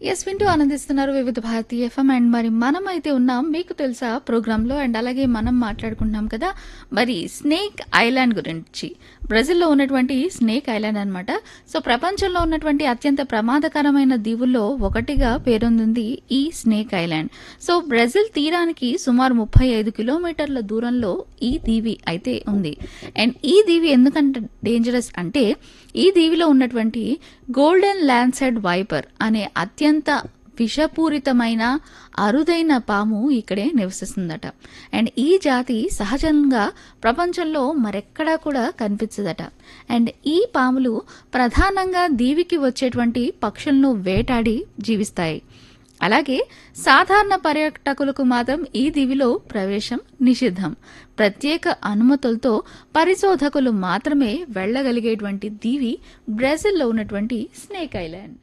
yes వింటూ ఆనందిస్తున్నారు వివిధ భారతి ఎఫ్ఎం అండ్ మరి మనం అయితే ఉన్నాం మీకు తెలుసా ప్రోగ్రాంలో అండ్ అలాగే మనం మాట్లాడుకుంటున్నాం కదా మరి స్నేక్ ఐలాండ్ గురించి బ్రెజిల్లో ఉన్నటువంటి స్నేక్ ఐలాండ్ అన్నమాట సో ప్రపంచంలో ఉన్నటువంటి అత్యంత ప్రమాదకరమైన దీవుల్లో ఒకటిగా పేరొందింది ఈ స్నేక్ ఐలాండ్ సో బ్రెజిల్ తీరానికి సుమారు ముప్పై ఐదు కిలోమీటర్ల దూరంలో ఈ దీవి అయితే ఉంది అండ్ ఈ దీవి ఎందుకంటే డేంజరస్ అంటే ఈ దీవిలో ఉన్నటువంటి గోల్డెన్ ల్యాన్సెడ్ వైపర్ అనే అత్యంత విషపూరితమైన అరుదైన పాము ఇక్కడే నివసిస్తుందట అండ్ ఈ జాతి సహజంగా ప్రపంచంలో మరెక్కడా కూడా కనిపించదట అండ్ ఈ పాములు ప్రధానంగా దీవికి వచ్చేటువంటి పక్షులను వేటాడి జీవిస్తాయి అలాగే సాధారణ పర్యాటకులకు మాత్రం ఈ దీవిలో ప్రవేశం నిషిద్ధం ప్రత్యేక అనుమతులతో పరిశోధకులు మాత్రమే వెళ్ళగలిగేటువంటి దీవి బ్రెజిల్లో ఉన్నటువంటి స్నేక్ ఐలాండ్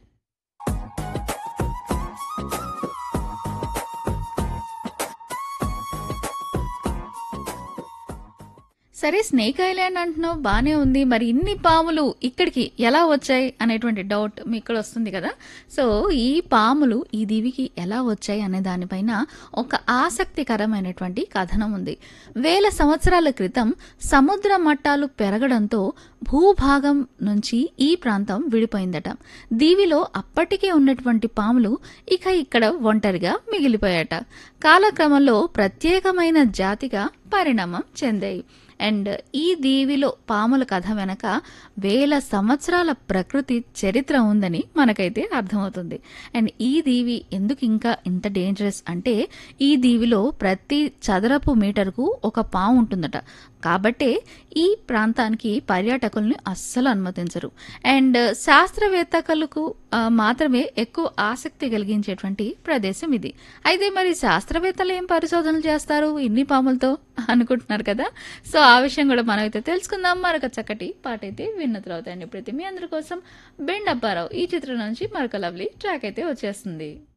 సరే స్నేక్ ఐలాండ్ అంటున్నావు బానే ఉంది మరి ఇన్ని పాములు ఇక్కడికి ఎలా వచ్చాయి అనేటువంటి డౌట్ మీ ఇక్కడ వస్తుంది కదా సో ఈ పాములు ఈ దీవికి ఎలా వచ్చాయి అనే దానిపైన ఒక ఆసక్తికరమైనటువంటి కథనం ఉంది వేల సంవత్సరాల క్రితం సముద్ర మట్టాలు పెరగడంతో భూభాగం నుంచి ఈ ప్రాంతం విడిపోయిందట దీవిలో అప్పటికే ఉన్నటువంటి పాములు ఇక ఇక్కడ ఒంటరిగా మిగిలిపోయాట కాలక్రమంలో ప్రత్యేకమైన జాతిగా పరిణామం చెందాయి అండ్ ఈ దీవిలో పాముల కథ వెనక వేల సంవత్సరాల ప్రకృతి చరిత్ర ఉందని మనకైతే అర్థమవుతుంది అండ్ ఈ దీవి ఎందుకు ఇంకా ఇంత డేంజరస్ అంటే ఈ దీవిలో ప్రతి చదరపు మీటర్కు ఒక పాము ఉంటుందట కాబట్టే ఈ ప్రాంతానికి పర్యాటకుల్ని అస్సలు అనుమతించరు అండ్ శాస్త్రవేత్తలకు ఆ, మాత్రమే ఎక్కువ ఆసక్తి కలిగించేటువంటి ప్రదేశం ఇది అయితే మరి శాస్త్రవేత్తలు ఏం పరిశోధనలు చేస్తారు ఇన్ని పాములతో అనుకుంటున్నారు కదా సో ఆ విషయం కూడా మనం అయితే తెలుసుకుందాం మరొక చక్కటి పాట అయితే విన్న తర్వాత అండి ప్రతి మీ అందరి కోసం బెండ్ అప్పారావు ఈ చిత్రం నుంచి మరొక లవ్లీ ట్రాక్ అయితే వచ్చేస్తుంది